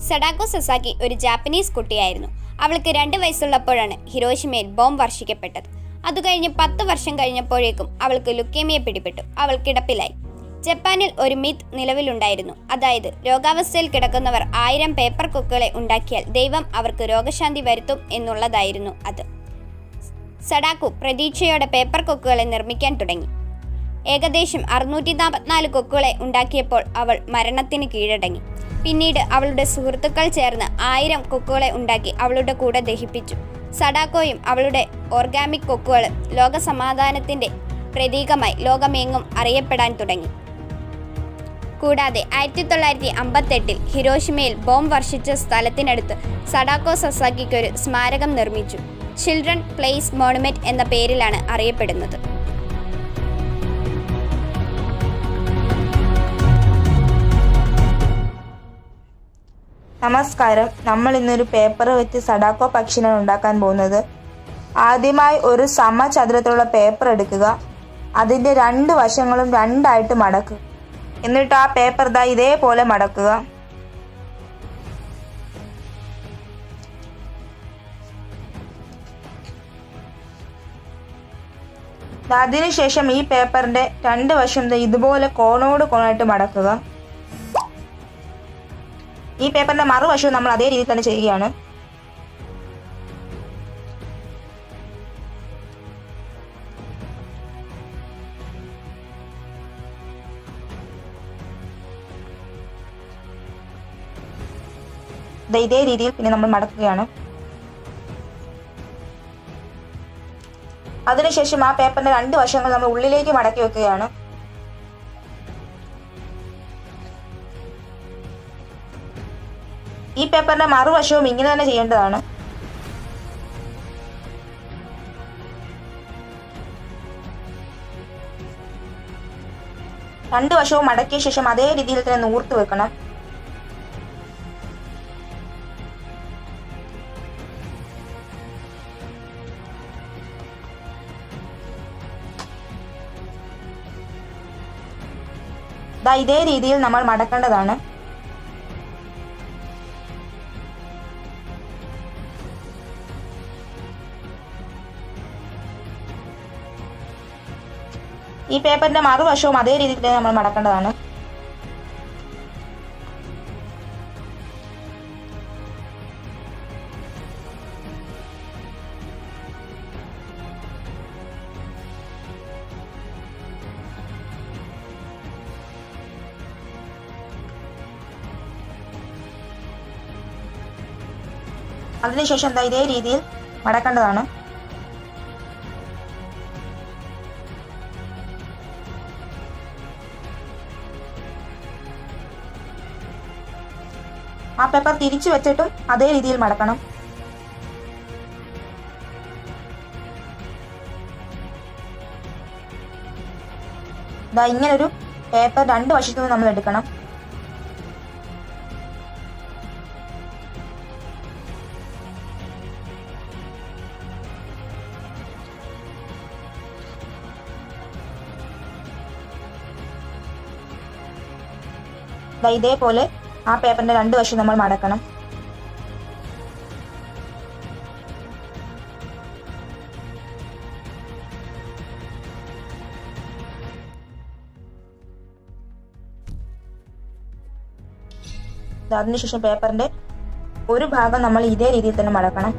Sadako Sasaki ഒരു Japanese കുട്ടിയായിരുന്നു അവൾക്ക് രണ്ട് വയസ്സുള്ളപ്പോഴാണ് ഹിരോഷിമയിൽ ബോംബ് വർഷിക്കപ്പെട്ടത് അതുകഴിഞ്ഞ് പത്ത് വർഷം കഴിഞ്ഞപ്പോഴേക്കും അവൾക്ക് ലുക്കേമിയ പിടിപെട്ടു അവൾ കിടപ്പിലായി ജപ്പാനിൽ ഒരു മിത്ത് നിലവിലുണ്ടായിരുന്നു അതായത് രോഗാവസ്ഥയിൽ കിടക്കുന്നവർ ആയിരം പേപ്പർ കൊക്കുകളെ ഉണ്ടാക്കിയാൽ ദൈവം അവർക്ക് രോഗശാന്തി വരുത്തും എന്നുള്ളതായിരുന്നു അത് സഡാക്കു പ്രതീക്ഷയോടെ പേപ്പർ കൊക്കുകളെ നിർമ്മിക്കാൻ തുടങ്ങി ഏകദേശം അറുന്നൂറ്റി നാൽപ്പത്തിനാല് കൊക്കുകളെ ഉണ്ടാക്കിയപ്പോൾ അവൾ മരണത്തിന് കീഴടങ്ങി പിന്നീട് അവളുടെ സുഹൃത്തുക്കൾ ചേർന്ന് ആയിരം കൊക്കുകളെ ഉണ്ടാക്കി അവളുടെ കൂടെ ദഹിപ്പിച്ചു സഡാക്കോയും അവളുടെ ഓർഗാമിക് കൊക്കുകളും ലോകസമാധാനത്തിന്റെ പ്രതീകമായി ലോകമെങ്ങും അറിയപ്പെടാൻ തുടങ്ങി കൂടാതെ ആയിരത്തി തൊള്ളായിരത്തി അമ്പത്തെട്ടിൽ ഹിരോഷിമയിൽ ബോംബ് വർഷിച്ച സ്ഥലത്തിനടുത്ത് സഡാക്കോ സസാക്കിക്ക് ഒരു സ്മാരകം നിർമ്മിച്ചു ചിൽഡ്രൻ പ്ലേസ് മോണുമെന്റ് എന്ന പേരിലാണ് അറിയപ്പെടുന്നത് നമസ്കാരം നമ്മൾ ഇന്നൊരു പേപ്പർ വെച്ച് സഡാക്കോ പക്ഷിനാണ് ഉണ്ടാക്കാൻ പോകുന്നത് ആദ്യമായി ഒരു സമചതുരത്തിലുള്ള പേപ്പർ എടുക്കുക അതിൻ്റെ രണ്ട് വശങ്ങളും രണ്ടായിട്ട് മടക്കുക എന്നിട്ട് ആ പേപ്പർ ദാ ഇതേപോലെ മടക്കുക ദാ അതിനുശേഷം ഈ പേപ്പറിന്റെ രണ്ട് വശം ദാ ഇതുപോലെ കോണോട് കോണായിട്ട് മടക്കുക ഈ പേപ്പറിന്റെ മറുവശവും നമ്മൾ അതേ രീതിയിൽ തന്നെ ചെയ്യുകയാണ് ദാ ഇതേ രീതിയിൽ പിന്നെ നമ്മൾ മടക്കുകയാണ് അതിനുശേഷം ആ പേപ്പറിന്റെ രണ്ട് വശങ്ങൾ നമ്മൾ ഉള്ളിലേക്ക് മടക്കി വെക്കുകയാണ് ഈ പേപ്പറിന്റെ മറുവശവും ഇങ്ങനെ തന്നെ ചെയ്യേണ്ടതാണ് രണ്ട് വശവും മടക്കിയ ശേഷം അതേ രീതിയിൽ തന്നെ നൂർത്ത് വെക്കണം ദാ ഇതേ രീതിയിൽ നമ്മൾ മടക്കേണ്ടതാണ് ഈ പേപ്പറിന്റെ മറുവശവും അതേ രീതിയിൽ തന്നെ നമ്മൾ മടക്കേണ്ടതാണ് അതിനുശേഷം എന്താ ഇതേ രീതിയിൽ മടക്കേണ്ടതാണ് ആ പേപ്പർ തിരിച്ചു വെച്ചിട്ടും അതേ രീതിയിൽ മടക്കണം ദാ ഇങ്ങനൊരു പേപ്പർ രണ്ട് വശത്തു നിന്ന് നമ്മൾ എടുക്കണം ദാ ഇതേപോലെ ആ പേപ്പറിന്റെ രണ്ട് വശം നമ്മൾ മടക്കണം ദാ അതിനുശേഷം പേപ്പറിന്റെ ഒരു ഭാഗം നമ്മൾ ഇതേ രീതിയിൽ തന്നെ മടക്കണം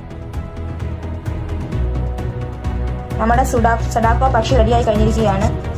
നമ്മുടെ സുഡാ സഡാക്കോ പക്ഷി റെഡിയായി കഴിഞ്ഞിരിക്കുകയാണ്